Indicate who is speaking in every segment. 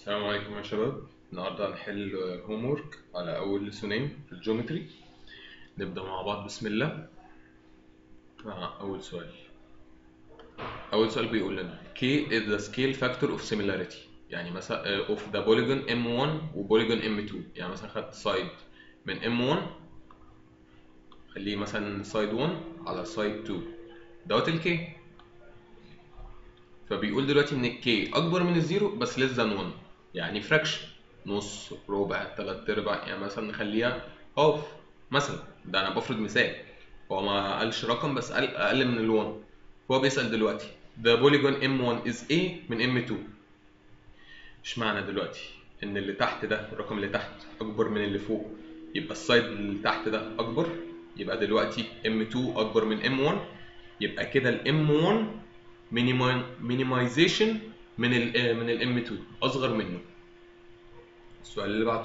Speaker 1: السلام عليكم يا شباب النهارده هنحل هوم وورك على اول لسونين في الجيومتري نبدا مع بعض بسم الله مع اول سؤال اول سؤال بيقول لنا K is the scale factor of similarity يعني مثلا of the polygon M1 و polygon M2 يعني مثلا خدت سايد من M1 خليه مثلا سايد 1 على سايد 2 دوت الكي فبيقول دلوقتي ان الكي اكبر من الزيرو بس less than 1 يعني فراكشن نص ربع تلات ارباع يعني مثلا نخليها هاف مثلا ده انا بفرض مثال هو ما قالش رقم بس قال اقل من ال1 فهو بيسال دلوقتي the polygon m1 is a من m2 اشمعنى دلوقتي ان اللي تحت ده الرقم اللي تحت اكبر من اللي فوق يبقى السايد اللي تحت ده اكبر يبقى دلوقتي m2 اكبر من m1 يبقى كده ال m1 minimization من ال من ال M2 أصغر منه. السؤال اللي بعده.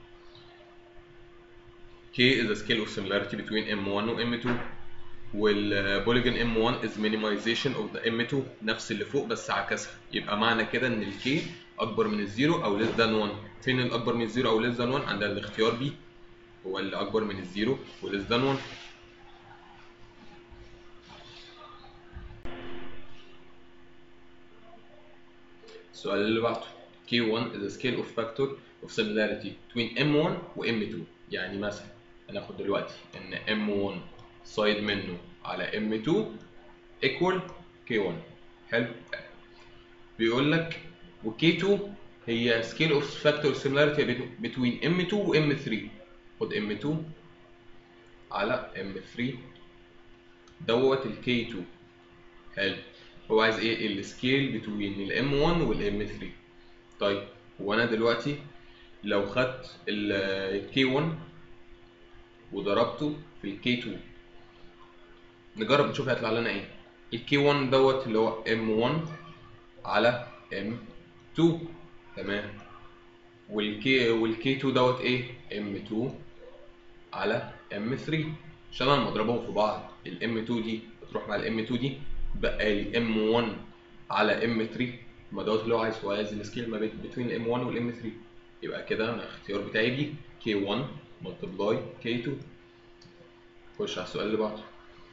Speaker 1: K is the scale of similarity between M1 و M2 وال polygon M1 is minimization of the M2 نفس اللي فوق بس عكسها يبقى معنى كده إن ال K أكبر من الزيرو أو less than 1 فين الأكبر من الزيرو أو less than 1 عندنا الاختيار B هو اللي أكبر من الزيرو و less than 1 السؤال اللي بعده K1 is a scale of factor of similarity between M1 و M2 يعني مثلا هناخد دلوقتي ان M1 سايد منه على M2 equal K1 حلو بيقول لك و K2 هي scale of factor of similarity between M2 و M3 خد M2 على M3 دوت ال K2 حلو هو عايز ايه السكيل بتوين الام 1 والام 3 طيب هو انا دلوقتي لو خدت الكي 1 وضربته في الكي 2 نجرب نشوف هيطلع لنا ايه الكي 1 دوت اللي هو ام 1 على ام 2 تمام والكي والكي 2 دوت ايه ام 2 على ام 3 عشان انا مضربهم في بعض الام 2 دي بتروح مع الام 2 دي بقى لي ام 1 على ام 3 ما دوت اللي هو عايز هو عايز السكيل ما بين الام 1 والام 3 يبقى كده انا الاختيار بتاعي بي كي 1 ملتبلاي كي 2 خش على السؤال اللي بعده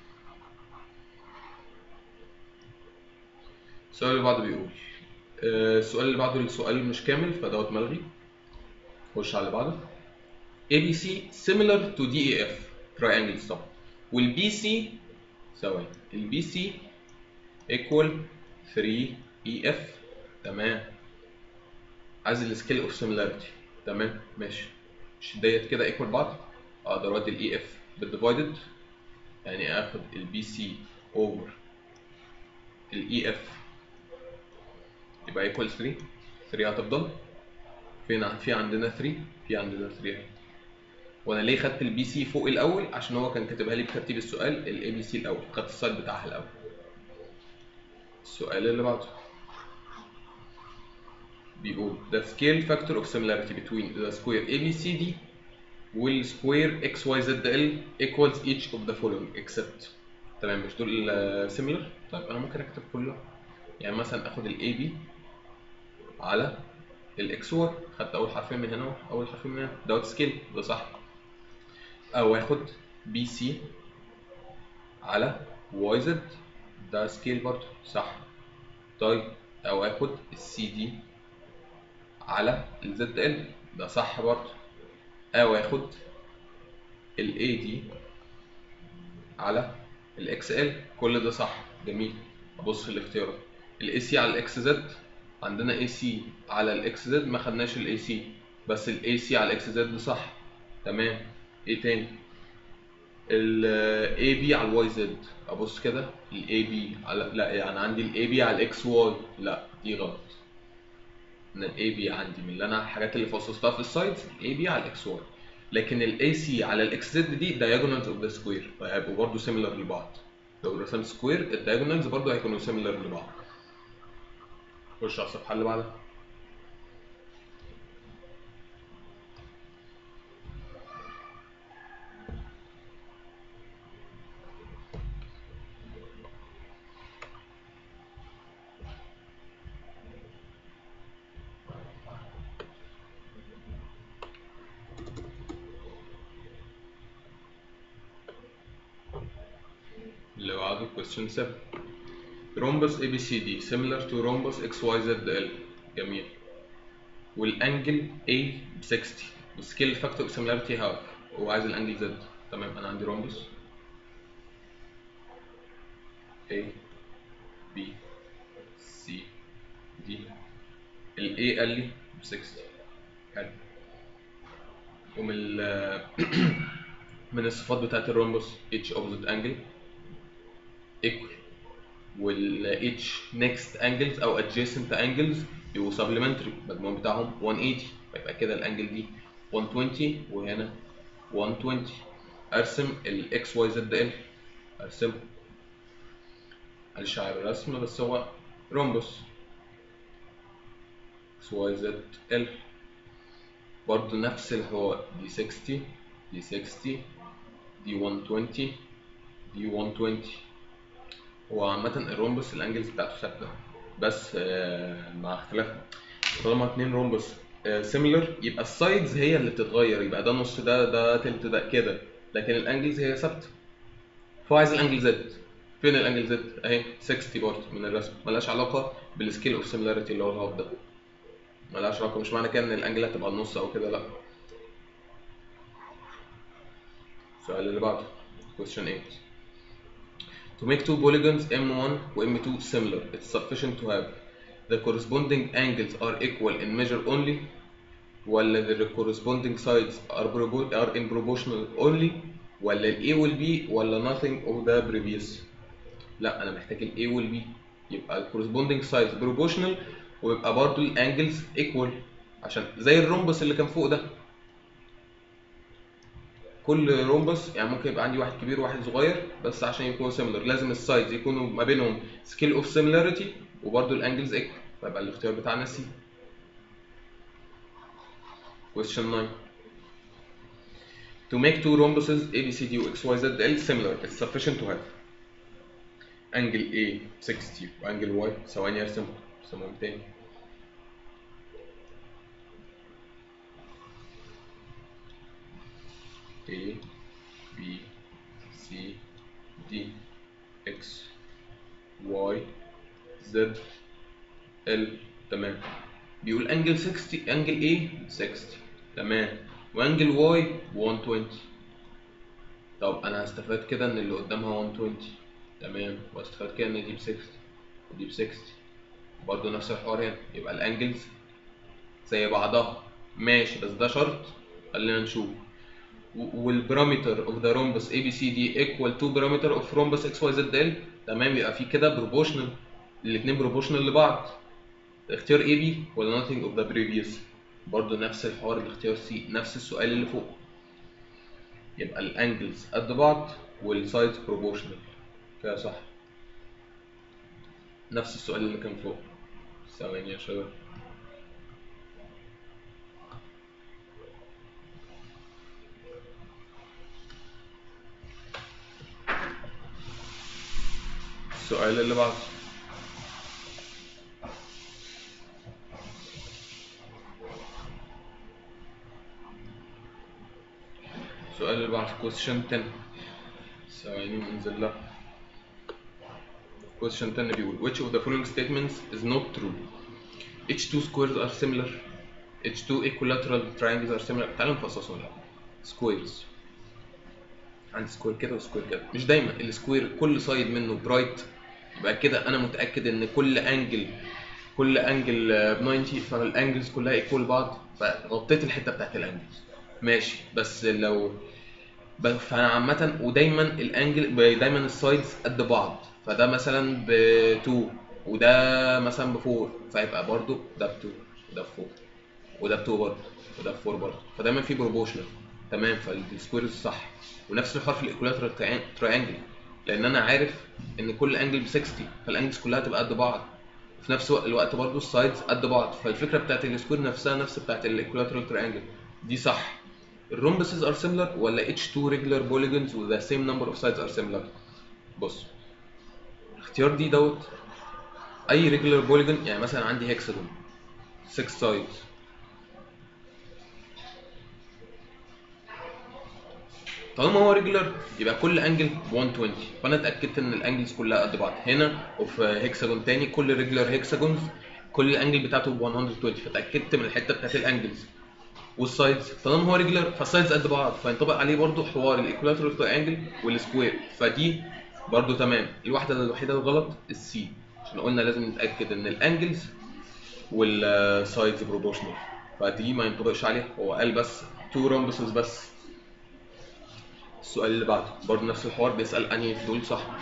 Speaker 1: السؤال اللي بعده بيقول آه السؤال اللي بعده السؤال مش كامل فدوت ملغي خش على اللي بعده ABC similar to DEF triangles طبعا والبي سي ثواني البي سي equal 3 EF تمام عايز السكيل اوف سيميلاريتي تمام ماشي مش ديت كده ايكوال بعض اقدر اودي الاي اف بالديفايدد يعني اخد البي سي اوفر الاي اف يبقى ايكوال 3 3 هتفضل فين في عندنا 3 في عندنا 3 اهي وانا ليه خدت البي سي فوق الاول عشان هو كان كاتبها لي بترتيب السؤال الاي بي سي الاول خدت السايد بتاعها الاول السؤال اللي بعده بيقول the scale factor of similarity between the square ABCD وال square XYZL equals each of the following except تمام مش دول similar طيب انا ممكن اكتب كله يعني مثلا اخد ال AB على ال XY خدت اول حرفين من هنا اول حرفين من هنا دوت سكيل ده صح او اخد BC على YZ ده سكيل برضه صح طيب او اخد السي دي على الزد ال ده صح برضه او اخد الاي دي على الاكس ال كل ده صح جميل ابص في الاختيارات الاي سي على الاكس زد عندنا اي سي على الاكس زد ما خدناش الاي سي بس الاي سي على الاكس زد صح تمام ايه تاني الاي بي على الواي زد ابص كده الاي بي على لا يعني عندي الاي بي على الاكس واي لا دي غلط انا الاي بي عندي من اللي انا الحاجات اللي فصصتها في السايدز الاي بي على الاكس واي لكن الاي سي على الاكس زد دي diagonals اوف ذا سكوير فهيبقوا برضه سيميلر لبعض لو رسمت سكوير الدايجونالز برضه هيكونوا سيميلر لبعض خش على الصفحه اللي بعدها question 7 rhombus ABCD similar to rhombus XYZL جميل والانجل A ب 60 والسكيل فاكتور similarity هاف هو عايز الانجل Z تمام انا عندي rhombus A B C D ال A قال لي ب 60 حلو ومن ال من الصفات بتاعت الرومبوس H opposite angle equal وال H next angles أو adjacent angles يبقوا supplementary المجموع بتاعهم 180 فيبقى كده الانجل دي 120 وهنا 120 أرسم ال X Y Z L أرسمه معلش على الرسم بس هو رومبوس X Y Z L برضه نفس الحوار دي 60 دي 60 دي 120 دي 120 هو عامة الرومبس الانجلز بتاعته ثابتة بس آه، مع اختلاف طالما اتنين رومبس سيميلر يبقى السايدز هي اللي بتتغير يبقى ده نص ده ده تلت ده كده لكن الانجلز هي ثابتة فهو عايز الانجل زد فين الانجل زد اهي 60 برضه من الرسم ملهاش علاقة بالسكيل اوف سيميلاريتي اللي هو الهاف ده ملهاش علاقة مش معنى كده ان الانجل هتبقى النص او كده لا السؤال اللي بعده question 8 To make two polygons M1 و M2 similar, it's sufficient to have the corresponding angles are equal in measure only ولا the corresponding sides are, propo- are in proportional only ولا ال A وال B ولا nothing of the previous لا أنا محتاج ال A وال B يبقى ال corresponding sides proportional ويبقى برضو ال angles equal عشان زي الرومبس اللي كان فوق ده كل رومبس يعني ممكن يبقى عندي واحد كبير وواحد صغير بس عشان يكونوا سيميلر لازم السايدز يكونوا ما بينهم سكيل اوف سيميلاريتي وبرده الانجلز ايكوال فيبقى الاختيار بتاعنا سي question 9 to make two rhombuses ABCD و XYZL similar it's sufficient to have angle A 60 وانجل Y ثواني ارسمهم ارسمهم تاني A B C D X Y Z L تمام بيقول انجل 60 انجل A 60 تمام وانجل Y 120 طب انا هستفاد كده ان اللي قدامها 120 تمام واستفاد كده ان دي ب 60 ودي ب 60 برضه نفس الحوار هنا يبقى الانجلز زي بعضها ماشي بس ده شرط خلينا نشوف والبارامتر اوف ذا رومبس اي بي سي دي ايكوال تو بارامتر اوف رومبس اكس واي زد ال تمام يبقى في كده بروبوشنال الاثنين بروبوشنال لبعض اختيار اي بي ولا nothing اوف ذا previous برضه نفس الحوار الاختيار سي نفس السؤال اللي فوق يبقى الانجلز قد بعض والسايدز بروبوشنال كده صح نفس السؤال اللي كان فوق ثواني يا شباب السؤال اللي بعده السؤال اللي بعده question 10 ثواني ننزل لها question 10 بيقول which of the following statements is not true H2 squares are similar H2 equilateral triangles are similar تعالوا نفصصهم لا squares عندي سكوير كده وسكوير كده مش دايما السكوير كل سايد منه برايت يبقى كده انا متاكد ان كل انجل كل انجل ب 90 فالانجلز كلها ايكوال بعض فغطيت الحته بتاعت الانجلز ماشي بس لو ب- فانا عامه ودايما الانجل ب- دايما السايدز قد بعض فده مثلا ب 2 وده مثلا ب 4 فيبقى برضو ده ب 2 وده ب 4 وده ب 2 برضه وده ب 4 برضه فدايما في بروبوشنال تمام فالسكويرز صح ونفس الحوار في الايكولاترال تراينجل لان انا عارف ان كل انجل ب 60 فالانجلز كلها تبقى قد بعض وفي نفس الوقت- الوقت برضه السايدز قد بعض فالفكره بتاعت السكوير نفسها نفس بتاعت الايكولاترال تراينجل دي صح الرومبسز ار سيميلر ولا H2 regular polygons with the same number of sides are similar بص الاختيار دي دوت اي regular polygon يعني مثلا عندي هيكساجون 6 sides طالما هو ريجولار يبقى كل انجل ب 120 فانا اتاكدت ان الانجلز كلها قد بعض هنا وفي هيكساجون تاني كل ريجولار هيكساجونز كل الانجل بتاعته ب 120 فاتاكدت من الحته بتاعت الانجلز والسايدز طالما هو ريجولار فالسايدز قد بعض فينطبق عليه برضو حوار الايكولاترال تراينجل والسكوير فدي برضو تمام الواحده الوحيده الغلط السي عشان قلنا لازم نتاكد ان الانجلز والسايدز بروبورشنال فدي ما ينطبقش عليها هو قال بس تو رومبسز بس السؤال اللي بعده برضه نفس الحوار بيسأل أنهي في دول صح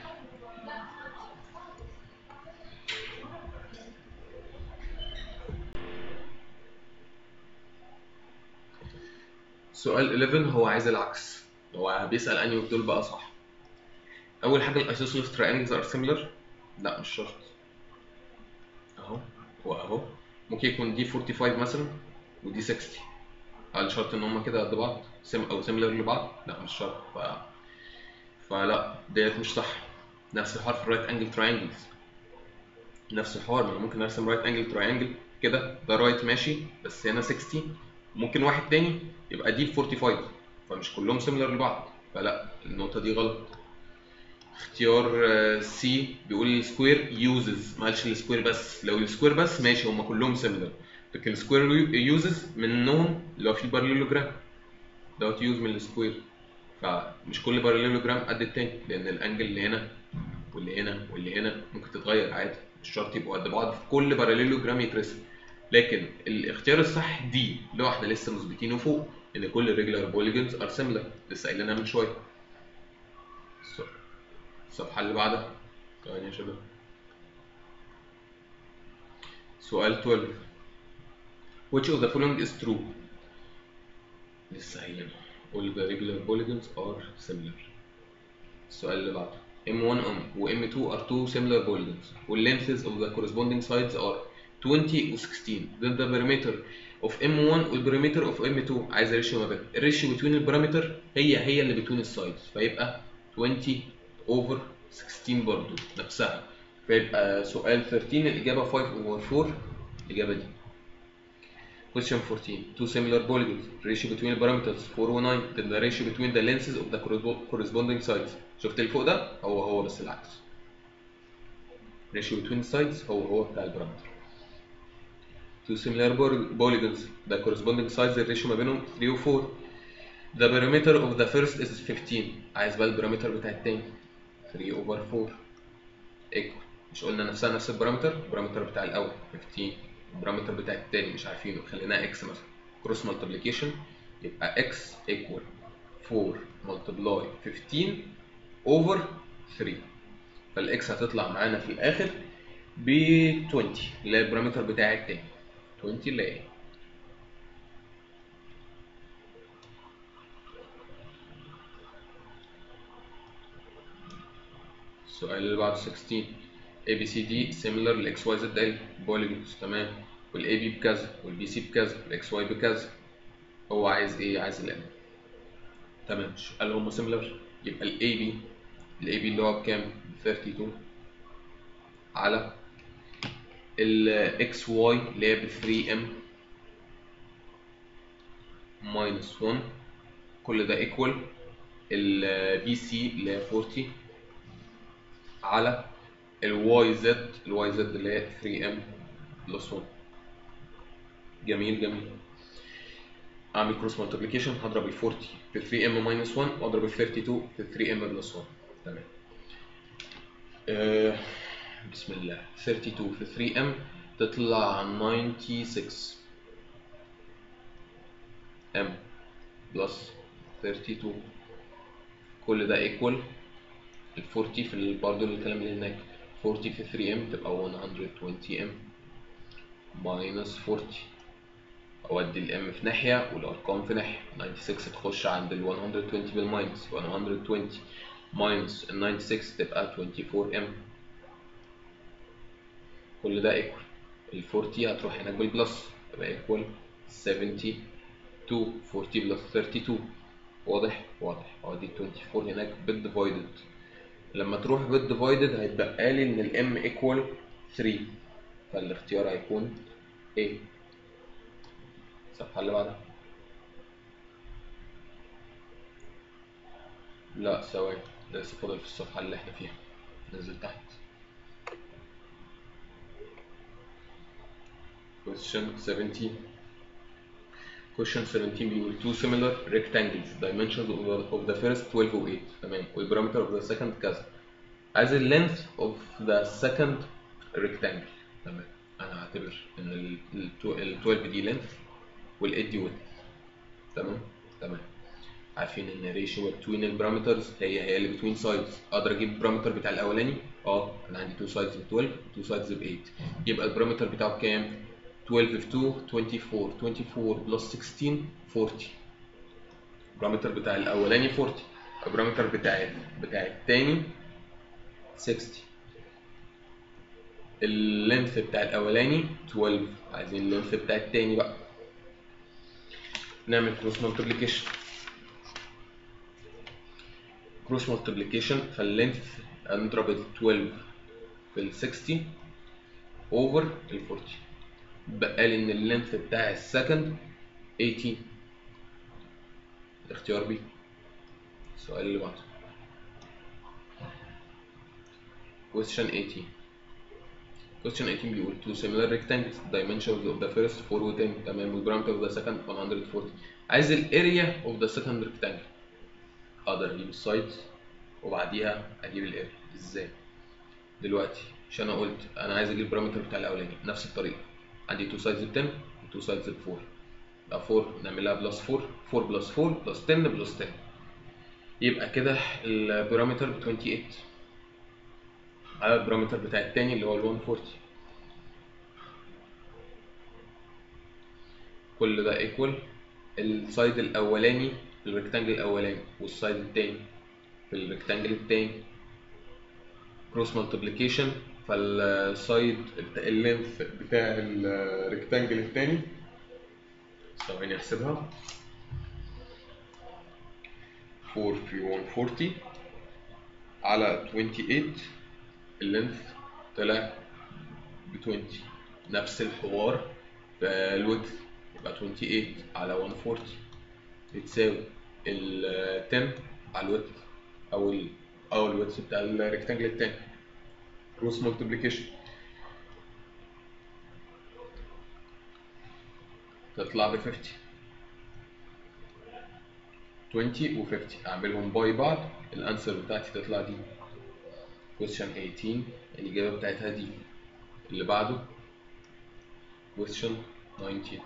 Speaker 1: سؤال 11 هو عايز العكس هو بيسأل أنهي في دول بقى صح أول حاجة الأيسوسيلس triangles are similar لا مش شرط أهو وأهو ممكن يكون دي 45 مثلا ودي 60 هل شرط ان هما كده قد بعض سم او سيميلر لبعض لا مش شرط ف فلا ديت مش صح نفس الحوار في الرايت انجل تراينجلز نفس الحوار ما انا ممكن ارسم رايت انجل تراينجل كده ده رايت ماشي بس هنا 60 ممكن واحد تاني يبقى دي 45 فمش كلهم سيميلر لبعض فلا النقطة دي غلط اختيار سي بيقول السكوير يوزز ما قالش السكوير بس لو السكوير بس ماشي هما كلهم سيميلر لكن السكوير يوزز منهم اللي هو في الباراليلوجرام دوت يوز من السكوير فمش كل باراليلوجرام قد التاني لان الانجل اللي هنا واللي هنا واللي هنا ممكن تتغير عادي مش شرط يبقوا قد بعض في كل باراليلوجرام يترسم لكن الاختيار الصح دي اللي هو احنا لسه مثبتينه فوق ان كل الريجولار بوليجونز ار سيميلر لسه قايلينها من شويه الصفحه اللي بعدها ثواني يا شباب سؤال 12 Which of the following is true? لسه قايلينها All the regular polygons are similar. السؤال اللي بعده M1 و M2 are two similar polygons والlengths of the corresponding sides are 20 و 16 then the perimeter of M1 والperimeter of M2 عايز الريشيو ما بينهم الريشيو between البارامتر هي هي اللي between السايدز فيبقى 20 over 16 برضو نفسها فيبقى سؤال 13 الإجابة 5 over 4 الإجابة دي Question 14. Two similar polygons. Ratio between the parameters 4 و 9. Then the ratio between the lenses of the corresponding sides. شفت اللي فوق ده؟ هو هو بس العكس. Ratio between the sides هو هو بتاع البارامتر. Two similar polygons. The corresponding sides الريشيو ما بينهم 3 و 4. The perimeter of the first is 15. عايز بقى البارامتر بتاع التاني. 3 over 4. equal. مش قلنا نفسها نفس البارامتر؟ البارامتر بتاع الأول 15. البارامتر بتاع التاني مش عارفينه خليناه اكس مثلا كروس مالتيبليكيشن يبقى اكس ايكوال 4 ملتبلاي 15 اوفر 3 فالاكس هتطلع معانا في الاخر ب 20 اللي هي البارامتر بتاع التاني 20 اللي هي السؤال اللي بعده 16 A B C D similar ل X Y Z L polygons تمام وال A B بكذا وال B C بكذا وال X Y بكذا هو عايز ايه؟ عايز ال M تمام قال هما similar يبقى ال A B ال A B اللي هو بكام؟ 32 على ال X Y اللي هي ب 3 M minus 1 كل ده equal ال B C اللي هي 40 على الواي زد الواي زد اللي هي 3 ام بلس 1 جميل جميل اعمل كروس مالتيبليكيشن هضرب ال 40 في 3 ام ماينس 1 واضرب ال 32 في 3 ام بلس 1 تمام آه بسم الله 32 في 3 ام تطلع 96 ام بلس 32 كل ده ايكوال ال 40 في برضه الكلام اللي هناك 40 في 3 ام تبقى 120 ام ماينس 40 اودي الام في ناحيه والارقام في ناحيه 96 تخش عند ال 120 بالماينس يبقى 120 ماينس ال 96 تبقى 24 ام كل ده ايكوال ال 40 هتروح هناك بالبلس تبقى ايكوال 72 40 بلس 32 واضح واضح اودي 24 هناك بالديفايدد لما تروح بالديفايدد هيتبقى لي ان الام ايكوال 3 فالاختيار هيكون A الصفحة اللي بعدها لا ثواني ده لسه فاضل في الصفحة اللي احنا فيها نزل تحت question 17 question 17 بيقول two similar rectangles dimensions of the, of the first 12 و 8 تمام والبارامتر of the second كذا عايز ال length of the second rectangle تمام انا هعتبر ان ال ال 12 دي length وال 8 دي width تمام تمام عارفين ان الريشيو بتوين البارامترز هي هي اللي بتوين سايدز اقدر اجيب البارامتر بتاع الاولاني اه انا عندي 2 سايدز ب 12 و 2 سايدز ب 8 يبقى البارامتر بتاعه بكام 12 في 2 24 24 بلس 16 40 البارامتر بتاع الاولاني 40 البارامتر بتاع بتاع الثاني 60 اللينث بتاع الاولاني 12 عايزين اللينث بتاع الثاني بقى نعمل كروس مالتيبليكيشن كروس مالتيبليكيشن فاللينث نضرب ال 12 في ال 60 اوفر ال 40 بقى لي ان اللينث بتاع السكند 18 اختيار بي السؤال اللي بعده question 18 question 18 بيقول two similar rectangles dimensions of the first 4 و 10 تمام والبارامتر of the second 140 عايز ال area of the second rectangle اقدر اجيب السايدز وبعديها اجيب الاريا ازاي دلوقتي مش انا قلت انا عايز اجيب البارامتر بتاع الاولاني نفس الطريقه عندي 2 سايدز ب 10 و 2 سايدز ب 4 يبقى 4 نعملها بلس 4 4 بلس 4 بلس 10 بلس 10 يبقى كده البارامتر ب 28 على البارامتر بتاع التاني اللي هو ال 140 كل ده ايكوال السايد الاولاني في الريكتانجل الاولاني والسايد التاني في الريكتانجل التاني كروس مالتيبليكيشن فالسايد اللينث بتاع الريكتانجل التاني ثواني احسبها 4 في 140 على 28 اللينث طلع ب 20 نفس الحوار في الويدث يبقى 28 على 140 بتساوي ال 10 على الويدث او ال او الويدث بتاع الريكتانجل التاني كروس مالتيبليكيشن تطلع ب 50 20 و 50 اعملهم باي بعض الانسر بتاعتي تطلع دي question 18 الاجابه بتاعتها دي اللي بعده question 19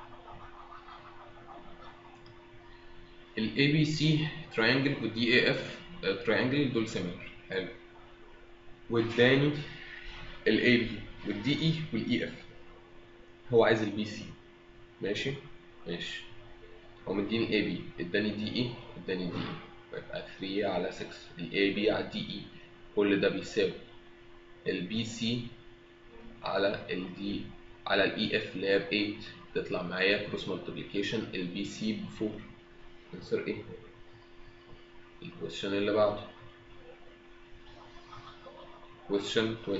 Speaker 1: ال ABC triangle وال DAF triangle دول similar حلو والتاني ال AB وال DE وال EF هو عايز ال BC ماشي ماشي هو مديني AB اداني DE اداني DE يبقى 3 على 6 ال AB على DE كل ده بيساوي ال BC على ال D على ال EF اللي هي ب 8 تطلع معايا كروس مالتيبليكيشن ال BC ب 4 انسر ايه الكويشن اللي بعده question 20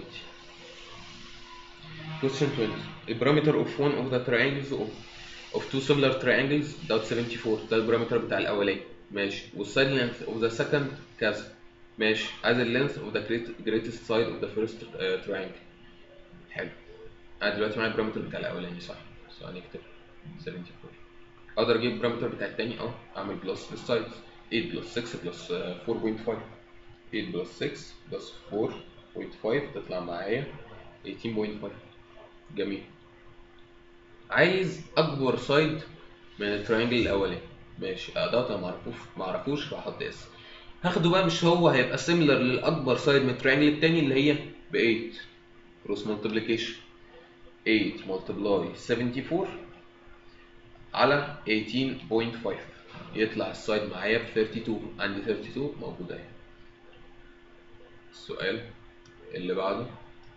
Speaker 1: question 20 the parameter of one of the triangles of of two similar triangles دوت 74 ده البارامتر بتاع الاولاني ماشي والسايد length of the second كذا ماشي عايز ال length of the great- greatest side of the first uh, triangle حلو انا دلوقتي معايا البارامتر بتاع الاولاني صح ثواني اكتب 74 اقدر اجيب البارامتر بتاع التاني اه اعمل بلس للسايدز 8 بلس 6 بلس 4.5 8 بلس 6 بلس 4.5 تطلع معايا 18.5 جميل عايز اكبر سايد من التراينجل الاولاني ماشي اداه انا معرفوش معرفوش فهحط اس هاخده بقى مش هو هيبقى سيميلر للاكبر سايد من التراينجل التاني اللي هي ب 8 كروس مالتيبليكيشن 8 ملتبلاي 74 على 18.5 يطلع السايد معايا ب 32 عندي 32 موجودة اهي السؤال اللي بعده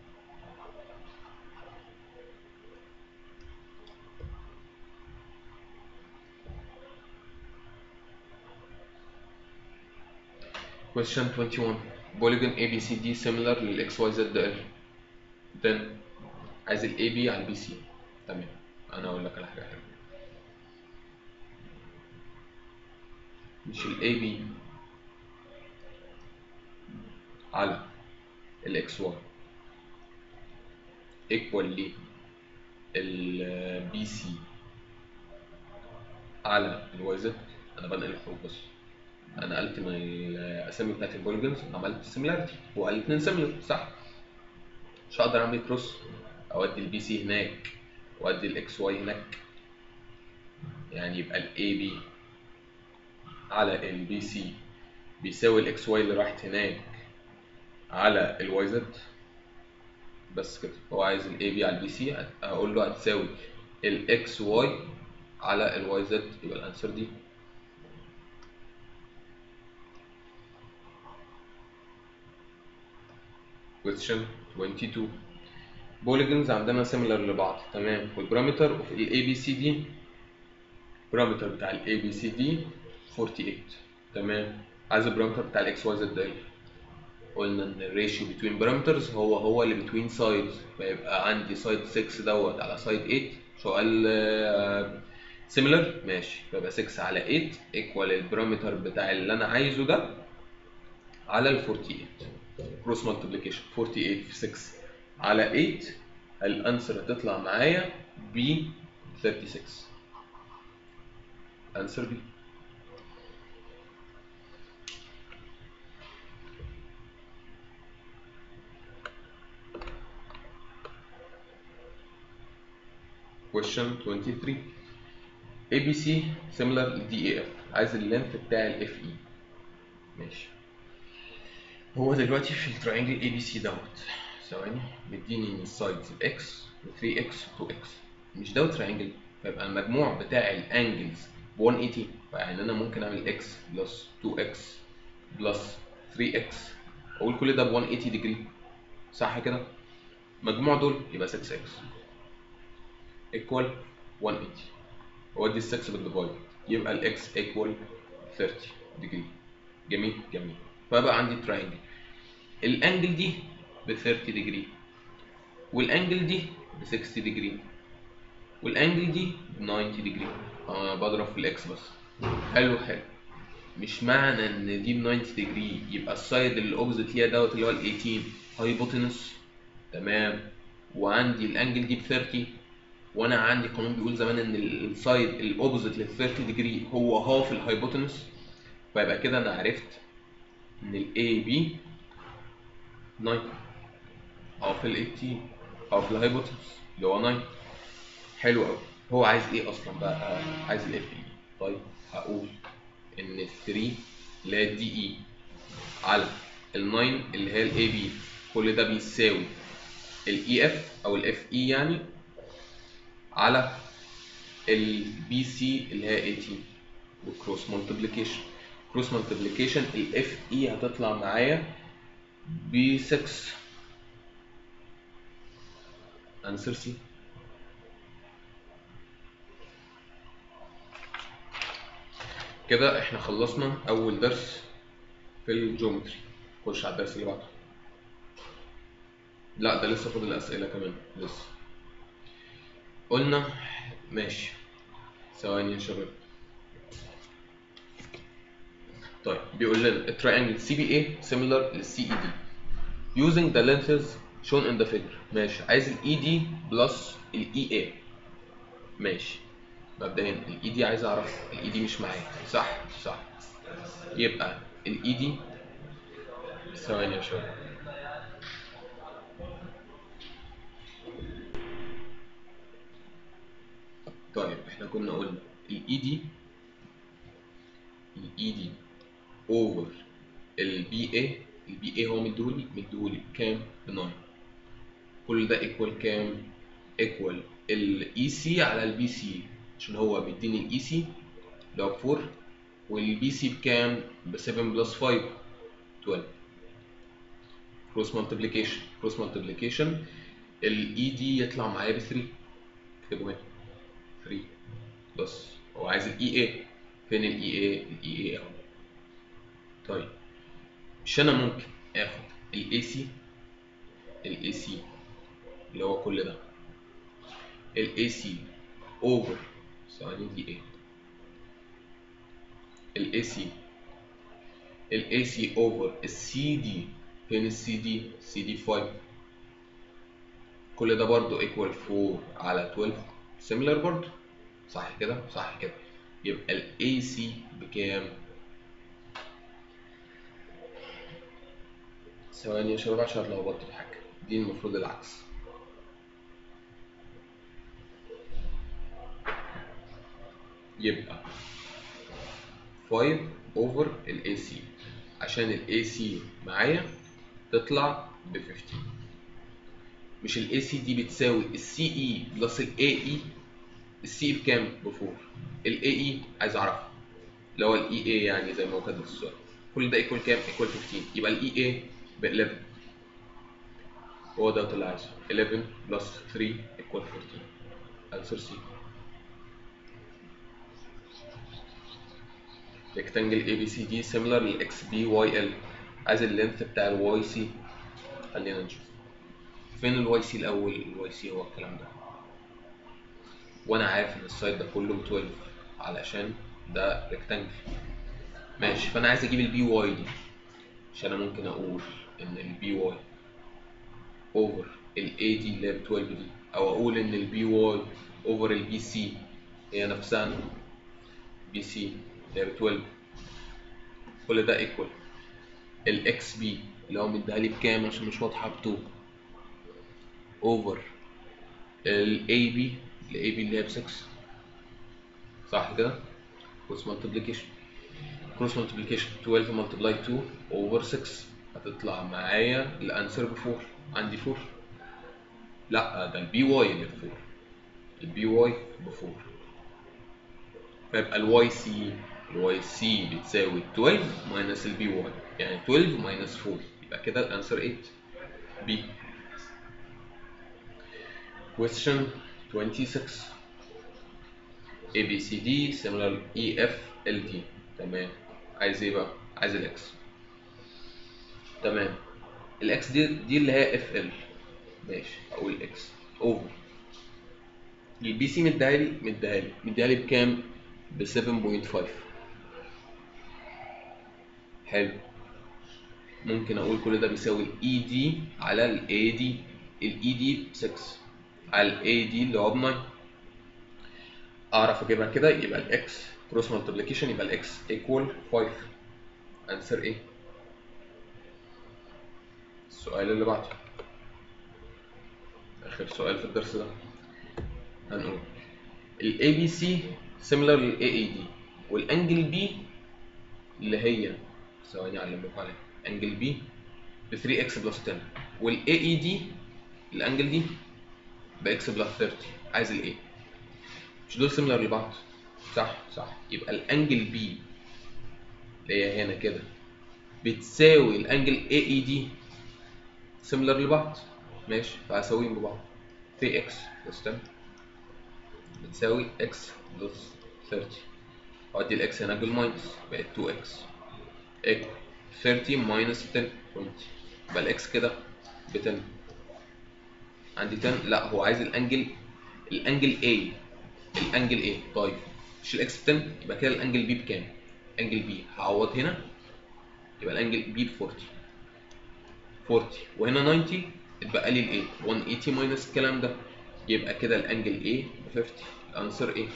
Speaker 1: question 21 polygon ABCD similar لل XYZL then عايز ال AB على ال BC تمام انا اقول لك على حاجة حلوة مش ال AB على الاكس واي ايكوال لي البي سي على الواي زد انا بنقل الحروف بس انا نقلت من الاسامي بتاعت البوليجونز عملت سيميلاريتي هو الاثنين سيميلر صح مش هقدر اعمل كروس اودي البي سي هناك وادي الاكس واي هناك يعني يبقى الاي بي على البي سي بيساوي الاكس واي اللي راحت هناك على الواي زد بس كده هو عايز الاي بي على البي سي هقول له هتساوي الاكس واي على الواي زد يبقى الانسر دي question 22 بوليجونز عندنا سيميلر لبعض تمام والبارامتر اوف الاي بي سي دي البارامتر بتاع الاي بي سي دي 48 تمام عايز البارامتر بتاع الاكس واي زد ده قلنا ان الريشيو بتوين بارامترز هو هو اللي بتوين سايدز فيبقى عندي سايد 6 دوت على سايد 8 سؤال سيميلر ماشي فيبقى 6 على 8 ايكوال البارامتر بتاع اللي انا عايزه ده على ال 48 كروس مالتيبليكيشن 48 في 6 على 8 الانسر هتطلع معايا ب 36 انسر بي question 23 ABC similar ل DAF عايز اللينث بتاع ال FE ماشي هو دلوقتي في التراينجل اي بي سي دوت ثواني مديني ان السايدز اكس و 3 اكس و 2 اكس مش دوت تراينجل فيبقى المجموع بتاع الانجلز ب 180 فيعني انا ممكن اعمل اكس بلس 2 اكس بلس 3 اكس اقول كل ده ب 180 ديجري صح كده مجموع دول يبقى 6 اكس ايكوال 180 اودي ال 6 بالديفايد يبقى الاكس ايكوال 30 ديجري جميل جميل فبقى عندي تراينجل الانجل دي ب 30 ديجري والانجل دي ب 60 ديجري والانجل دي ب 90 ديجري انا بضرب في الاكس بس حلو حلو مش معنى ان دي ب 90 ديجري يبقى السايد اللي اوبزيت ليها دوت اللي هو ال 18 هايبوتنس تمام وعندي الانجل دي ب 30 وانا عندي قانون بيقول زمان ان السايد الاوبزيت لل 30 ديجري هو هاف الهايبوتنس فيبقى كده انا عرفت ان ال AB 9 او في ال 18 او في الهايبوتنس اللي هو 9 حلو قوي هو عايز ايه اصلا بقى عايز ال FE طيب هقول ان ال 3 اللي هي الدي اي على ال 9 اللي هي الاي بي كل ده بيساوي الاي اف او الاف اي يعني على البي سي اللي هي 18 وكروس مالتيبليكيشن كروس مالتيبليكيشن الاف اي هتطلع معايا ب 6 انسر سي كده احنا خلصنا اول درس في الجيومتري خش على الدرس اللي بعده لا ده لسه فاضل اسئله كمان لسه قلنا ماشي ثواني يا شباب طيب بيقول لنا التراينجل سي بي اي similar للسي اي دي using the lenses shown in the figure ماشي عايز الاي دي بلس الاي اي ماشي مبدئيا الاي دي عايز اعرف الاي دي مش معايا صح صح يبقى الاي دي ثواني يا شباب طيب احنا كنا قلنا الاي دي الاي دي اوفر البي اي البي اي هو مديهولي مديهولي بكام؟ ب 9 كل ده ايكوال كام؟ ايكوال الاي سي على البي سي عشان هو مديني الاي سي اللي هو ب 4 والبي سي بكام؟ ب 7 بلس 5 12 كروس مالتيبليكيشن كروس مالتيبليكيشن الاي دي يطلع معايا ب 3 اكتبه هنا 3 بس هو عايز الاي اي فين الاي اي؟ الاي اي اهو طيب مش انا ممكن اخد الاي سي الاي سي اللي هو كل ده الاي سي اوفر ثواني دي ايه الاي سي الاي سي اوفر السي دي فين السي دي السي دي 5 كل ده برضو equal 4 على 12 similar برضو صح كده صح كده يبقى ال AC بكام ثواني يا شباب عشان اتلخبطت في حاجة دي المفروض العكس يبقى 5 over ال AC عشان ال AC معايا تطلع ب 15 مش ال AC دي بتساوي ال CE بلس ال AE ال CE بكام؟ ب 4 ال AE عايز اعرفها اللي هو ال EA يعني زي ما هو كاتب في السؤال كل ده ايكوال كام؟ ايكوال 15 يبقى ال EA ب 11 هو ده اللي عايزه 11 بلس 3 equal 14 answer C rectangle ABCD similar لل XBYL عايز اللينث بتاع ال YC خلينا نشوف فين ال YC الأول ال YC هو الكلام ده وأنا عارف إن السايد ده كله 12 علشان ده rectangle ماشي فأنا عايز أجيب ال BY دي عشان أنا ممكن أقول إن ال BY over ال AD اللي هي ب 12 دي أو أقول إن ال BY over ال BC هي نفسها BC اللي هي ب 12 كل ده ايكوال الاكس بي اللي هو مديها لي بكام عشان مش واضحه ب 2 اوفر الاي بي الاي بي اللي هي ب 6 صح كده كروس مالتيبليكيشن كروس مالتيبليكيشن 12 ملتبلاي 2 اوفر 6 هتطلع معايا الانسر ب 4 عندي 4 لا ده البي واي اللي ب 4 البي واي ب 4 فيبقى الواي سي الواي سي بتساوي 12 ماينس البي واي يعني 12 ماينس 4 يبقى كده الانسر 8 بي question 26 A B C D similar E F L D تمام عايز ايه بقى؟ عايز الاكس تمام الاكس دي دي اللي هي اف ال ماشي اقول اكس اوفر البي سي مديها لي مديها لي مديها لي بكام؟ ب 7.5 حلو ممكن اقول كل ده بيساوي الاي دي على الاي دي الاي دي 6 على الاي دي اللي هو ب 9 اعرف اجيبها كده يبقى الاكس كروس مالتيبليكيشن يبقى الاكس ايكوال 5 انسر ايه السؤال اللي بعده اخر سؤال في الدرس ده هنقول ال ABC similar لل AAD والانجل B اللي هي ثواني اعلم لكم عليها انجل B ب 3x بلس 10 وال AED الانجل دي ب x بلس 30 عايز ال A مش دول similar لبعض صح صح يبقى الانجل B اللي هي هنا كده بتساوي الانجل AED similar لبعض ماشي فهساويهم ببعض 3x بلس 10 بتساوي x بلس 30 وادي الاكس هنا بالماينس بقت 2x ايكوال 30 ماينس 10 20 يبقى الاكس كده ب 10 عندي 10 لا هو عايز الانجل الانجل A الانجل A طيب مش الاكس ب 10 يبقى كده الانجل B بكام؟ انجل B هعوض هنا يبقى الانجل B ب 40 40 وهنا 90 اتبقى لي الايه 180 ماينس الكلام ده يبقى كده الانجل A ب 50 الانسر A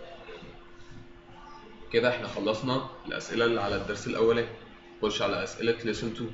Speaker 1: كده احنا خلصنا الاسئله اللي على الدرس الاولاني نخش على اسئله lesson 2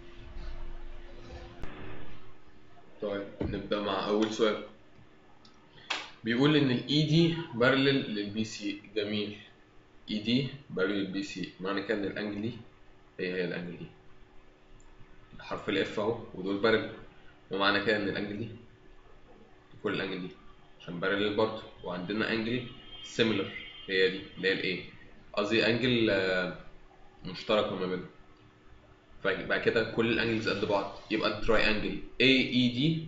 Speaker 1: طيب نبدا مع اول سؤال بيقول ان الاي دي بارلل للبي سي جميل اي دي بارلل للبي سي معنى كده ان الانجل دي هي هي الانجل دي حرف الاف اهو ودول بارلل ومعنى كده ان الانجل دي كل الانجل دي عشان بارلل برضه وعندنا انجل سيميلر هي دي اللي هي الايه قصدي انجل مشتركه ما بينهم فبقى كده كل الانجلز قد بعض يبقى التراي انجل اي اي دي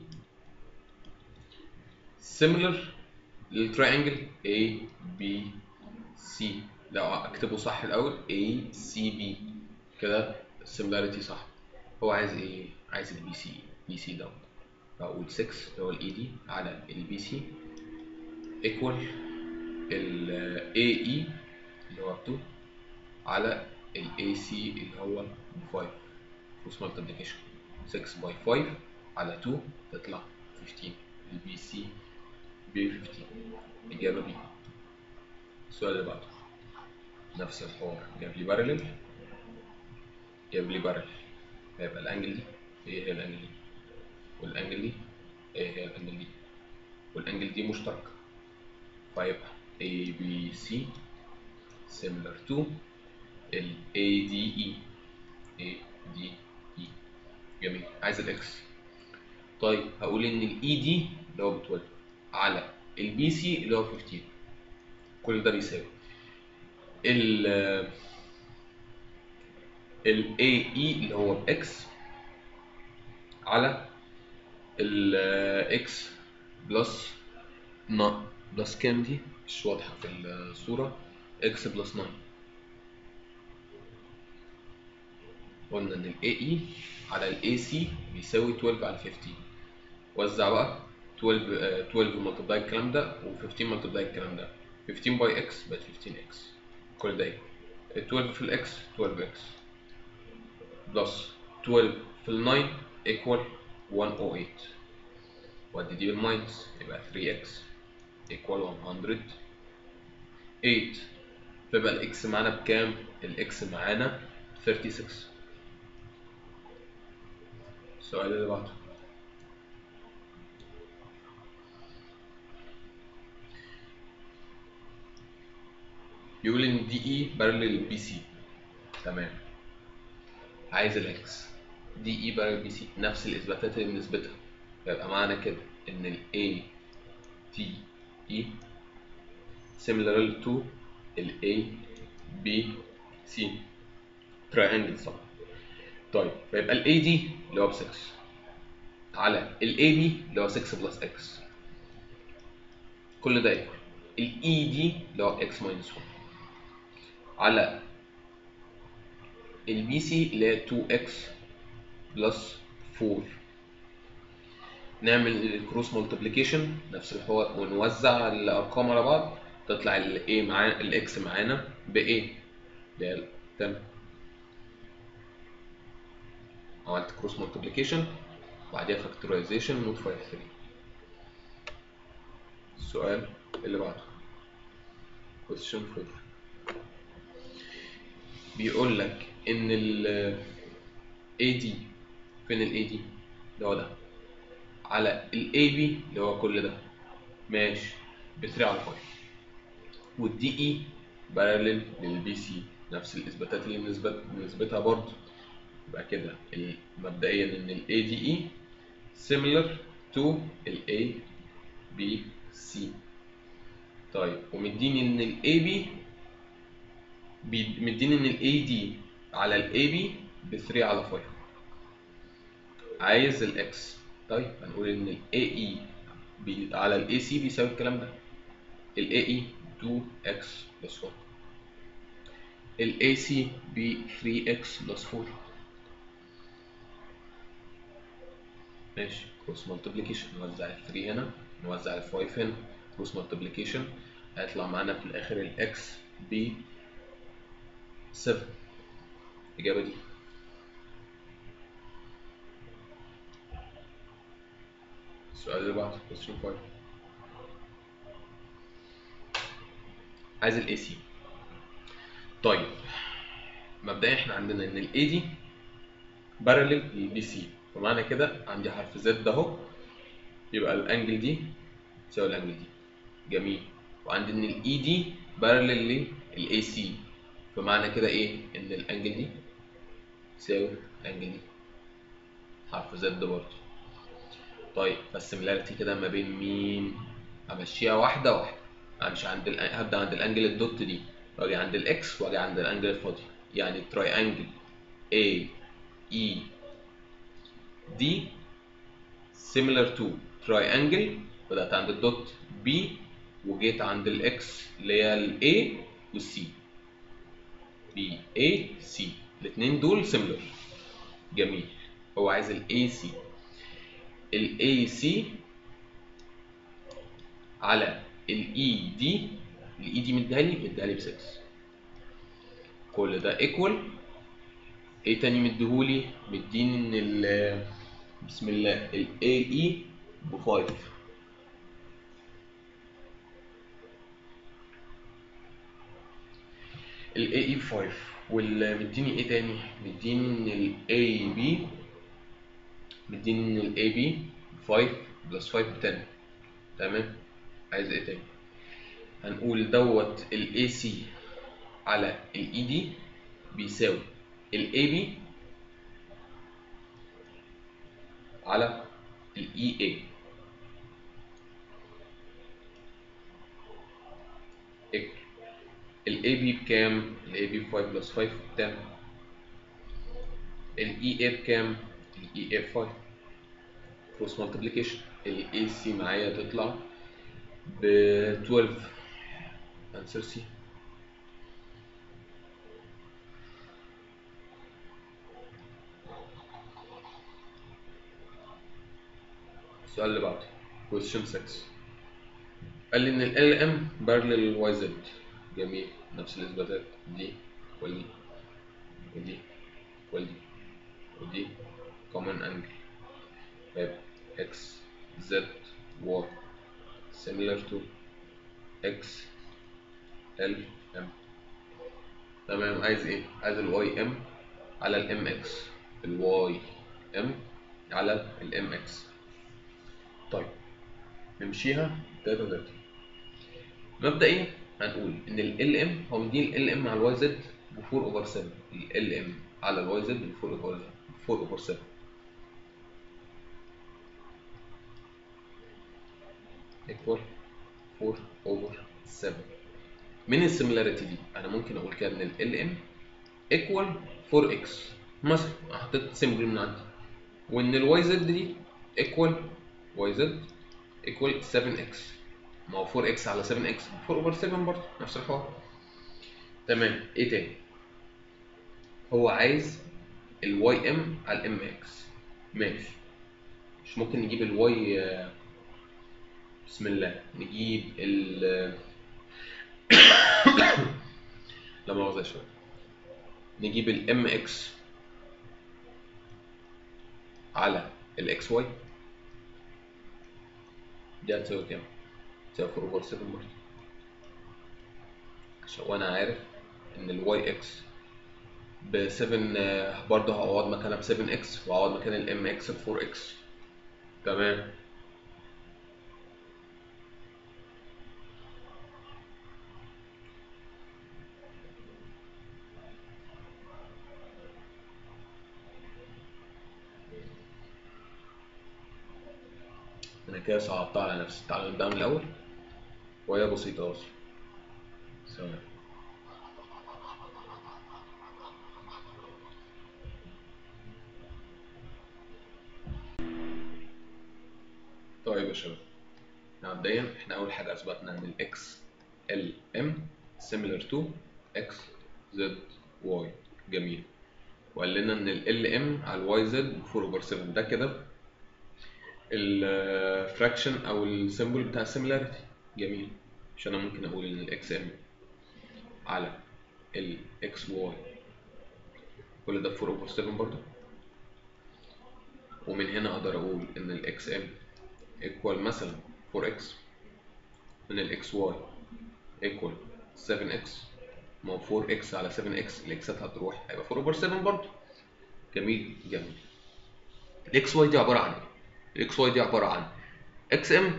Speaker 1: سيميلر للتراي انجل اي بي سي لو اكتبه صح الاول اي سي بي كده السيميلاريتي صح هو عايز ايه عايز البي سي بي سي دوت فاقول 6 اللي هو الاي دي على البي سي ايكوال الاي اي اللي هو 2 على الاي سي اللي هو 5 كروس مالتيبليكيشن 6 باي 5 على 2 تطلع 15 البي سي ب 15 إجابة بي السؤال اللي بعده نفس الحوار جاب لي بارلل جاب لي بارلل هيبقى الأنجل دي هي هي الأنجل دي والأنجل دي هي هي الأنجل دي والأنجل دي مشتركة فيبقى A B C similar to ال A D E A D E جميل عايز الإكس طيب هقول إن ال E D اللي هو ب 12 على ال B C اللي هو 15 كل ده بيساوي ال ال AE اللي هو بإكس على ال X بلس نا بلس كام دي مش واضحة في الصورة X بلس 9 قلنا إن ال AE على ال AC بيساوي 12 على 15 وزع بقى 12 آه، 12 ملتبلاي الكلام ده و15 ملتبلاي الكلام ده 15 باي X بقت 15X كل ده ايه 12 في ال X 12X بلس 12 في ال 9 equal 108 وادي دي بالماينس يبقى 3x equal 108 فيبقى الاكس معانا بكام؟ الاكس معانا 36 السؤال اللي بعده يقول ان دي اي بارلل بي سي تمام عايز الاكس دي اي بارلل بي سي نفس الاثباتات اللي بنثبتها يبقى معنى كده ان ال A T E similar to ال A B C triangle طبعا طيب فيبقى ال AD اللي هو ب 6 على ال AB اللي هو 6 بلس X كل ده ايكوال ال ED اللي هو X minus 1 على ال BC اللي هي 2X بلس 4 نعمل الكروس مولتيبليكيشن نفس الحوار ونوزع الارقام على بعض تطلع ال A معانا ال X معانا ب A اللي هي تمام عملت كروس مولتيبليكيشن وبعديها فاكتورايزيشن نوت فاير 3 السؤال اللي بعده question 4 بيقول لك ان ال AD فين ال AD ده هو ده على ال AB اللي هو كل ده ماشي ب 3 على 5 والدي اي بارلل للبي سي نفس الاثباتات اللي بنثبت بنثبتها برضه يبقى كده ال- مبدئيا ان ال ADE similar to ال ABC طيب ومديني ان ال AB بي- مديني ان ال AD على ال AB ب 3 على 5 عايز ال X طيب هنقول ان ال AE بي على ال AC بيساوي الكلام ده ال AE 2x plus 1 ال AC ب 3x plus 4 ماشي كروس مالتيبليكيشن نوزع ال 3 هنا نوزع ال 5 هنا كروس مالتيبليكيشن هيطلع معانا في الاخر ال x ب 7 الاجابه دي السؤال اللي بعده question 5 عايز ال AC طيب مبدئيا احنا عندنا ان ال AD بارلل للبي سي فمعنى كده عندي حرف زد اهو يبقى الانجل دي تساوي الانجل دي جميل وعندي ان الاي دي بارلل للاي سي فمعنى كده ايه ان الانجل دي تساوي الانجل دي حرف زد برضه طيب فالسيميلاريتي كده ما بين مين همشيها واحده واحده همشي عند ال... هبدا عند الانجل الدوت دي واجي عند الاكس واجي عند الانجل الفاضي يعني تراينجل A E D similar to triangle بدأت عند الدوت B وجيت عند الاكس اللي هي ال A وال C B A C الاثنين دول similar جميل هو عايز ال AC ال AC على ال ED ال ED مديها لي مديها لي ب 6 كل ده equal ايه تاني مديهولي مديني ان ال بسم الله ال AE ب 5 ال AE ب 5 وال مديني ايه تاني مديني ان ال AB مديني ان ال AB 5 بلس 5 ب 10 تمام عايز ايه تاني هنقول دوت ال AC على ال ED بيساوي ال AB على ال EA ال AB بكام؟ ال AB ب 5 بلس 5 ب 10 ال EA بكام؟ ال EA ب 5 كروس مالتيبليكيشن ال AC معايا تطلع ب 12 انسر سي السؤال اللي بعده question 6 قال لي ان ال LM parallel لل YZ جميل نفس الاثباتات دي ودي ودي ودي ودي common angle يبقى x z y similar to x l m تمام عايز ايه عايز ال y m على ال mx ال y m على ال mx طيب نمشيها تلاته تلاته مبدئيا هنقول ان ال LM هو مديني ال LM على الواي زد ب 4 اوفر 7 ال LM على الواي زد ب 4 اوفر 4 اوفر 7 equal 4 over 7 من السيميلاريتي دي انا ممكن اقول كده ان ال LM equal 4x مثلا حطيت سيمبل من عندي وان الواي زد دي equal y z equal 7x ما هو 4x على 7x 4 over 7 برضه نفس الحوار تمام ايه تاني هو عايز ال ym على ال mx ماشي مش ممكن نجيب ال y بسم الله نجيب ال لا مؤاخذة شوية نجيب ال mx على ال xy دي هتساوي كام؟ تساوي 4 اوفر 7 برضه عشان وانا عارف ان الواي اكس ب 7 برضه هقعد مكانها ب 7 اكس وهقعد مكان الام اكس ب 4 اكس تمام انا كده صعبتها على نفسي تعالوا نبدأ من الاول وهي بسيطة اصلا ثواني طيب يا شباب مبدئيا احنا اول حاجة اثبتنا ان الاكس ال ام similar to x z y جميل وقال لنا ان ال ام على الواي زد 4 اوفر 7 ده كده الفراكشن او السيمبل بتاع السيميلاريتي جميل مش انا ممكن اقول ان الاكس ام على الاكس واي كل ده 4 اوفر 7 برضه ومن هنا اقدر اقول ان الاكس ام ايكوال مثلا 4 اكس من الاكس واي ايكوال 7 اكس ما هو 4 اكس على 7 اكس الاكسات هتروح هيبقى 4 اوفر 7 برضه جميل جميل الاكس واي دي عباره عن ايه؟ الاكس واي دي عباره عن اكس ام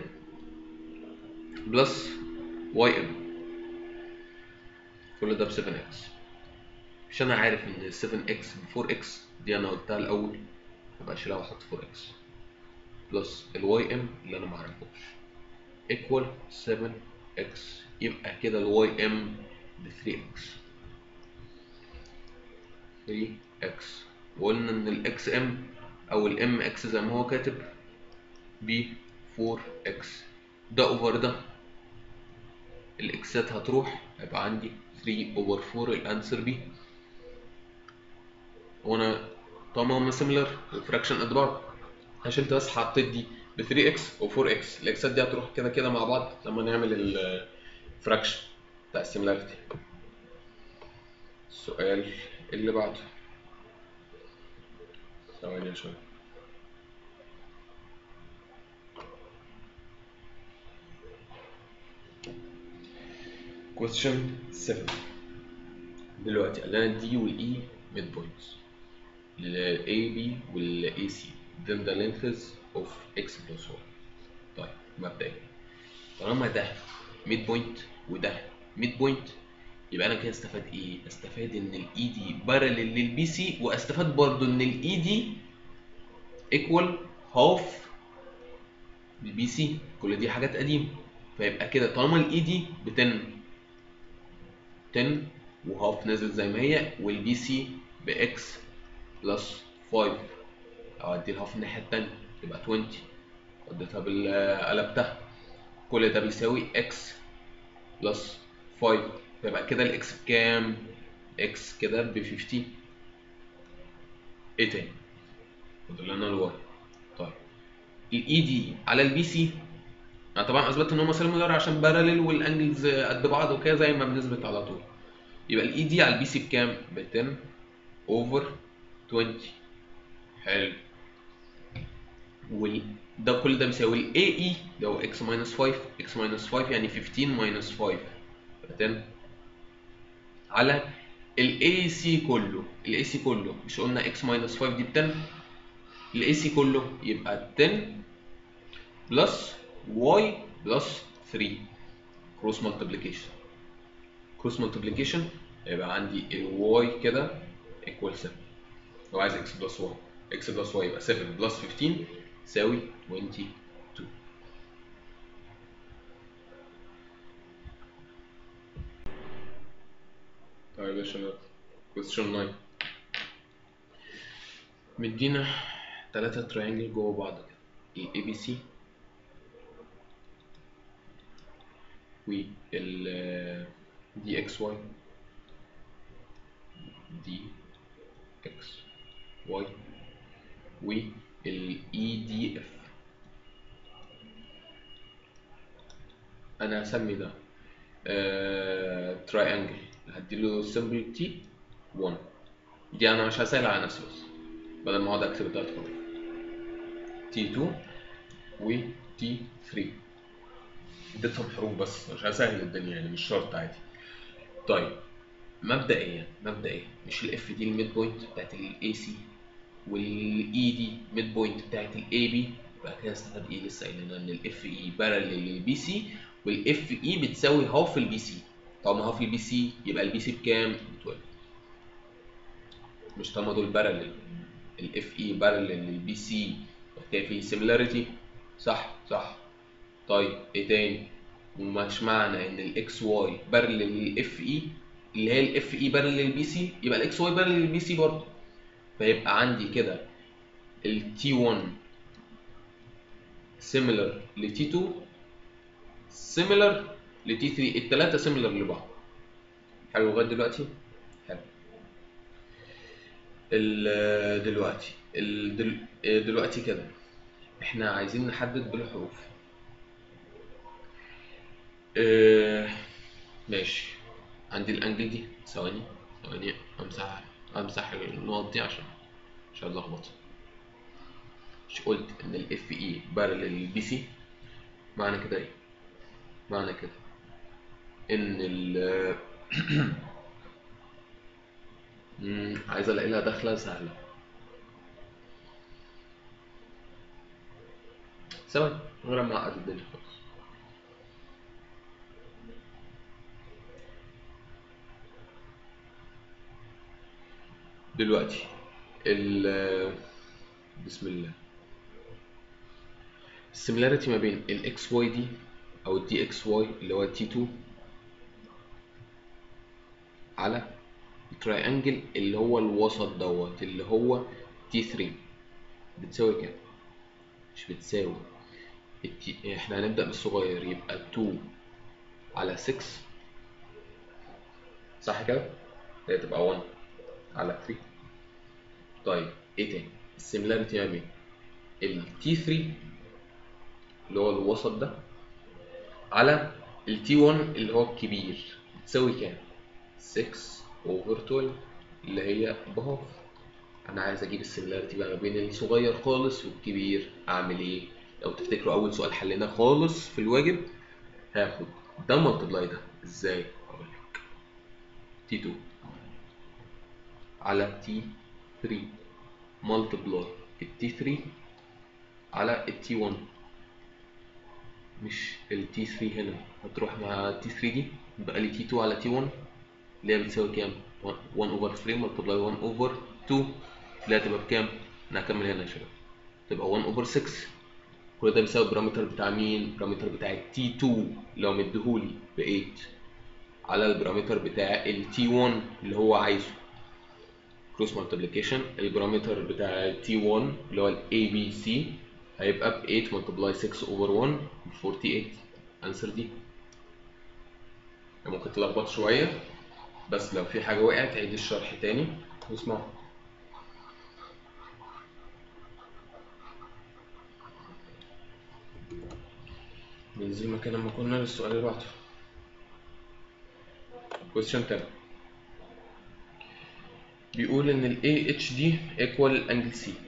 Speaker 1: بلس واي ام كل ده ب 7 اكس مش انا عارف ان 7 اكس ب 4 اكس دي انا قلتها الاول يبقى اشيلها واحط 4 اكس بلس الواي ام اللي انا معرفوش ايكوال 7 اكس يبقى كده الواي ام ب 3 اكس 3 اكس وقلنا ان الاكس ام او الام اكس زي ما هو كاتب ب 4 اكس ده اوفر ده الاكسات هتروح هيبقى عندي 3 اوفر 4 الانسر بي وانا طالما هما سيميلر الفراكشن قد بعض انا شلت بس حطيت دي ب 3 اكس و 4 اكس الاكسات دي هتروح كده كده مع بعض لما نعمل الفراكشن بتاع السيميلاريتي السؤال اللي بعده ثواني شوية question 7 دلوقتي قال لنا دي والاي ميد بوينتس للاي بي والاي سي then the lengths of x plus y طيب مبدئيا طالما ده ميد بوينت وده ميد بوينت يبقى انا كده استفاد ايه؟ استفاد ان الاي دي بارلل للبي سي واستفاد برضو ان الاي دي ايكوال هاف البي سي كل دي حاجات قديمه فيبقى كده طالما الاي دي ب 10 10 وهاف نزل زي ما هي والبي سي باكس بلس 5 او ادي الهاف الناحيه التانيه تبقى 20 وديتها بال قلبتها كل ده بيساوي اكس بلس 5 فيبقى كده الاكس بكام؟ اكس كده ب 15 ايه تاني؟ فاضل لنا الواي طيب الاي دي على البي سي انا طبعا اثبت ان هم سيلولار عشان بارلل والانجلز قد بعض وكده زي ما بنثبت على طول يبقى الاي دي على البي سي بكام؟ ب 10 اوفر 20 حلو وال ده كل ده بيساوي ال AE اللي هو x minus 5 x minus 5 يعني 15 minus 5 10 على ال AC كله ال AC كله مش قلنا x minus 5 دي ب 10 ال AC كله يبقى 10 بلس y بلس 3 cross multiplication cross multiplication يبقى عندي ال y كده equal 7 لو عايز x بلس y x بلس y يبقى 7 بلس 15 يساوي 22 طيب يا شباب question 9 مدينا تلاتة تريانجل جوه بعض كده ال ABC وال DXY DXY وال EDF انا هسمي ده تراينجل هديله سمبل تي 1 دي انا مش هسهل على نفسي بس بدل ما اقعد اكتب التلات حروف تي 2 و تي 3 اديتهم حروف بس مش هسهل الدنيا يعني مش شرط عادي طيب مبدئيا مبدئيا مش الاف دي الميد بوينت بتاعت الاي سي والاي دي ميد بوينت بتاعت الاي بي يبقى كده استفاد ايه لسه قايلين ان الاف اي بارلل للبي سي والاف اي بتساوي هاف البي سي طالما هاف البي سي يبقى البي سي بكام؟ ب 12 مش طالما دول بارلل الاف اي بارلل للبي سي كده في سيميلاريتي صح صح طيب ايه تاني؟ ومش معنى ان الاكس واي بارلل للاف اي اللي هي الاف اي بارلل للبي سي يبقى الاكس واي بارلل للبي سي برضه فيبقى عندي كده ال T1 similar ل T2 similar ل T3 التلاتة similar لبعض حلو لغاية دلوقتي؟ حلو ال دلوقتي ال دل دلوقتي كده احنا عايزين نحدد بالحروف اه ماشي عندي الانجل دي ثواني ثواني امسح امسح النقط دي عشان عشان اتلخبط مش قلت ان الاف اي بارلل للبي سي معنى كده ايه معنى كده ان ال عايز الاقي لها دخله سهله ثواني من غير ما اعقد الدنيا خالص دلوقتي ال بسم الله السيميلاريتي ما بين الاكس واي دي او الدي اكس واي اللي هو تي 2 على التراينجل اللي هو الوسط دوت اللي هو تي 3 بتساوي كام مش بتساوي التي... احنا هنبدأ بالصغير يبقى 2 على 6 صح كده؟ هي تبقى 1 على 3 طيب ايه تاني السيميلاريتي ما بين ال T3 اللي هو الوسط ده على ال T1 اللي هو الكبير بتساوي كام 6 over 12 اللي هي بهاف انا عايز اجيب السيميلاريتي بقى ما بين الصغير خالص والكبير اعمل ايه لو تفتكروا اول سؤال حليناه خالص في الواجب هاخد ده ملتبلاي ده ازاي اقول لك تي 2 على تي 3 ملتبلاي التي 3 على التي 1 مش التي 3 هنا هتروح مع التي 3 دي بقى لي تي 2 على تي 1 اللي هي بتساوي كام 1 اوفر 3 ملتبلاي 1 اوفر 2 اللي هتبقى بكام انا هكمل هنا يا شباب تبقى 1 اوفر 6 كل ده بيساوي البارامتر بتاع مين البارامتر بتاع التي 2 لو مديهولي ب 8 على البارامتر بتاع التي 1 اللي هو عايزه كروس مالتيبليكيشن البارامتر بتاع التي 1 اللي هو الاي بي سي هيبقى ب 8 ملتبلاي 6 اوفر 1 ب 48 انسر دي ممكن تلخبط شويه بس لو في حاجه وقعت عيد الشرح تاني واسمعوا ننزل مكان لما كنا للسؤال اللي بعده question 10 بيقول ان ال AHD equal angle C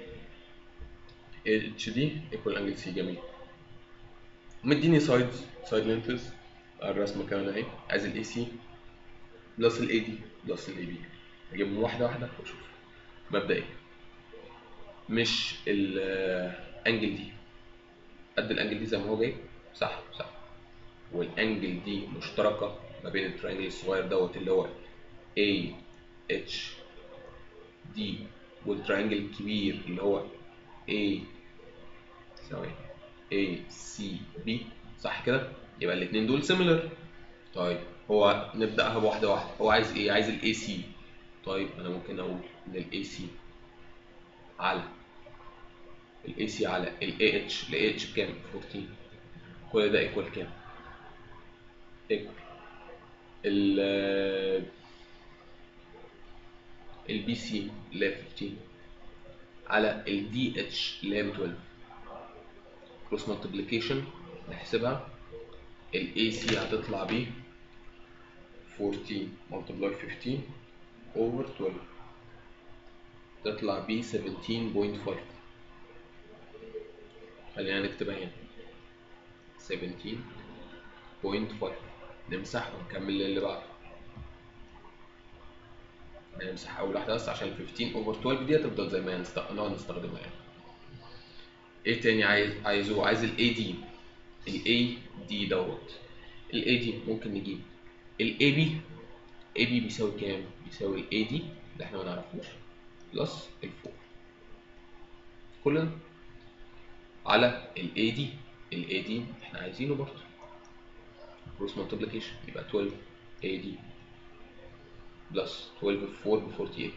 Speaker 1: AHD equal angle C جميل مديني سايدز سايد لينثز الرسمه كمان اهي عايز ال AC بلس ال AD بلس ال AB اجيبهم واحده واحده واشوف مبدئيا مش الانجل دي قد الانجل دي زي ما هو جاي صح صح والانجل دي مشتركه ما بين الترينجل الصغير دوت اللي هو A H D والترينجل الكبير اللي هو A ثواني A C B صح كده يبقى الاثنين دول سيميلر طيب هو نبداها بواحده واحده هو عايز ايه عايز الاي سي طيب انا ممكن اقول ان الاي سي على الاي سي على الاي اتش الاي اتش بكام 14 كل ده ايكوال كام ايكوال ال البي سي اللي هي 15 على الدي اتش اللي هي 12 كروس مالتيبليكيشن نحسبها الاي سي هتطلع ب 14 multiply 15 over 12 تطلع ب 17.5 خلينا نكتبها هنا 17.5 نمسح ونكمل اللي بعده نمسح اول واحده بس عشان 15 اوفر 12 دي هتفضل زي ما هي نست- نقعد نستخدمها يعني ايه تاني عايز عايزه عايز الاي دي الاي دي دوت الاي دي ممكن نجيب الاي بي اي بي بيساوي كام بيساوي الاي دي اللي احنا ما نعرفوش بلس الفوق كل ده على الاي دي الاي دي احنا عايزينه برضه كروس مالتيبليكيشن يبقى 12 اي دي بلس 12 في 4 ب 48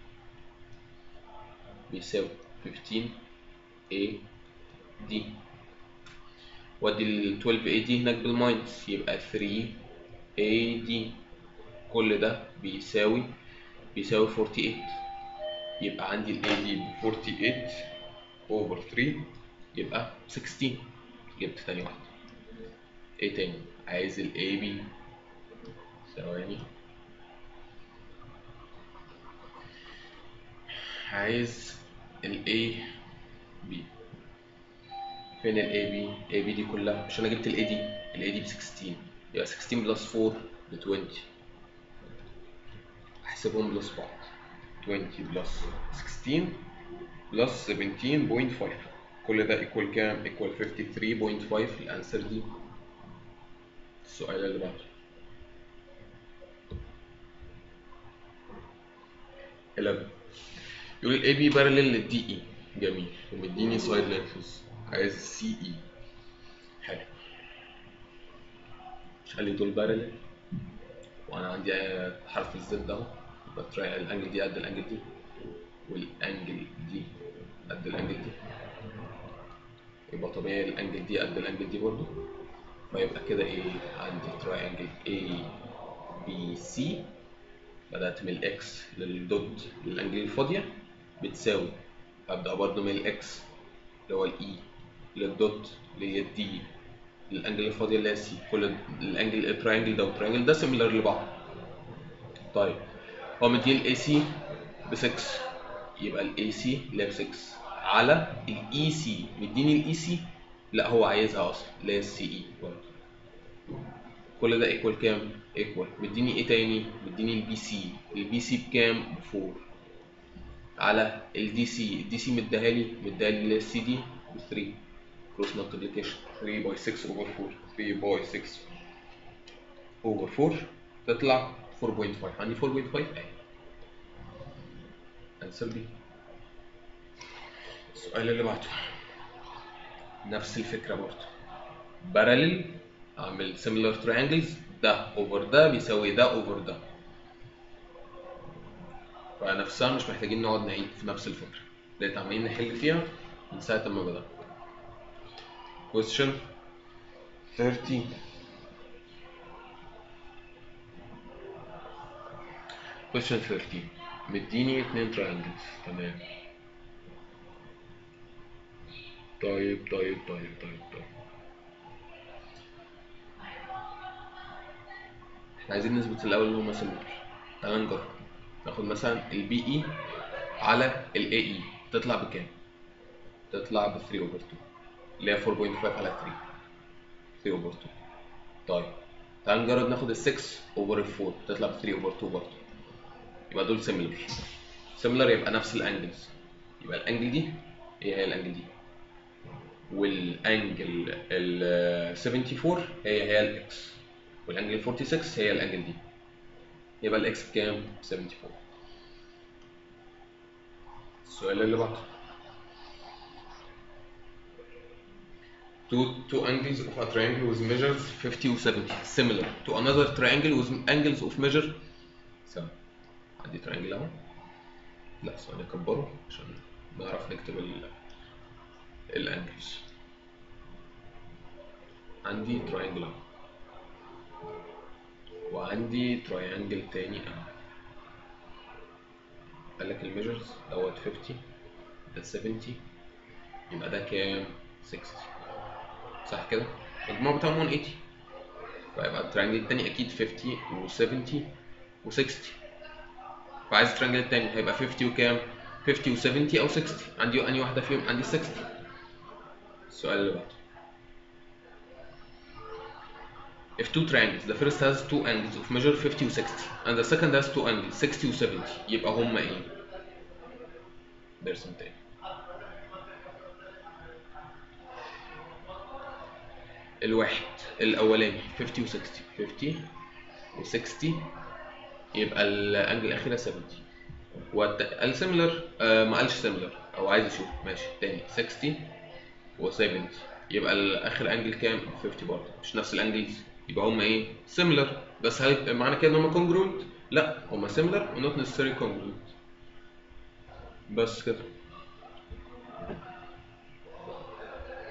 Speaker 1: بيساوي 15 اي دي وادي ال 12 اي دي هناك بالماينس يبقى 3 اي دي كل ده بيساوي بيساوي 48 يبقى عندي ال اي دي ب 48 اوفر 3 يبقى 16 جبت تاني واحدة ايه تاني عايز ال اي بي ثواني عايز ال A B فين ال A B A B دي كلها مش انا جبت ال A دي ال A دي ب 16 يبقى 16 بلس 4 ب 20 احسبهم بلس بعض 20 بلس 16 بلس 17.5 كل ده ايكوال كام؟ ايكوال 53.5 الانسر دي السؤال اللي بعده 11 يقول الاي بي بارلل للدي اي جميل ومديني سايد لينثز عايز سي اي حلو مش قال لي دول بارلل وانا عندي حرف الزد اهو يبقى تراي الانجل دي قد الانجل دي والانجل دي قد الانجل دي يبقى طبيعي الانجل دي قد الانجل دي برضو فيبقى كده ايه عندي تراينجل اي بي سي بدأت من الاكس للدوت للانجل الفاضية بتساوي هبدأ برضو من الاكس اللي هو الاي للدوت اللي هي الدي للانجل الفاضية اللي هي سي كل الانجل التراينجل ده والتراينجل ده سيميلر لبعض طيب هو مديني الاي سي ب 6 يبقى الاي سي اللي هي 6 على الاي سي مديني الاي سي لا هو عايزها اصلا اللي هي السي اي كل ده ايكوال كام؟ ايكوال مديني ايه تاني؟ مديني البي سي البي سي بكام؟ ب 4 على الدي سي الدي سي مديها لي مديها لي السي دي ب 3 كروس مالتيبيكيشن 3 باي 6 اوفر 4 3 باي 6 اوفر 4 تطلع 4.5 عندي 4.5 اهي انسر بي السؤال اللي بعده نفس الفكره برضه باراليل اعمل similar triangles ده اوفر ده بيساوي ده اوفر ده فنفسها مش محتاجين نقعد نعيد في نفس الفكره بقيت عمالين نحل فيها من ساعه ما بدأ question 30 question 30 مديني اتنين triangles تمام طيب طيب طيب طيب طيب احنا عايزين نثبت الاول ان هما سيمبل تعال نجرب ناخد مثلا البي اي على الاي اي تطلع بكام تطلع ب 3 اوفر 2 اللي هي 4.5 على 3 3 اوفر 2 طيب تعال نجرب ناخد ال 6 اوفر ال 4 تطلع ب 3 اوفر 2 برضه يبقى دول سيميلر سيميلر يبقى نفس الانجلز يبقى الانجل دي هي هي الانجل دي والانجل ال 74 هي هي الاكس والانجل 46 هي الانجل دي يبقى الاكس بكام 74 السؤال اللي بعده two two angles of a triangle with measures 50 و 70 similar to another triangle with angles of measure 7 عندي triangle اهو لا ثواني اكبره عشان نعرف نكتب ال الانجلز عندي triangle اهو وعندي تراينجل تاني اهو قال لك الميجرز دوت 50 ده 70 يبقى ده كام 60 صح كده المجموع بتاعهم 180 فيبقى الترينجل التاني اكيد 50 و70 و60 فعايز الترينجل التاني هيبقى 50 وكام 50 و70 او 60 عندي انهي واحده فيهم عندي 60 السؤال اللي بعده If two triangles, the first has two angles of measure 50 و 60 and the second has two angles 60 و 70 يبقى هما ايه؟ برسم تاني الواحد الأولاني 50 و 60 50 و 60 يبقى الأنجل الأخيرة 70 قال سيميلر آه ما قالش سيميلر أو عايز أشوف ماشي تاني 60 و 70 يبقى الآخر أنجل كام؟ 50 برضه مش نفس الأنجلز يبقى هما ايه سيميلر بس هل معنى كده ان هما كونجرونت لا هما سيميلر ونوت نيسيري كونجرونت بس كده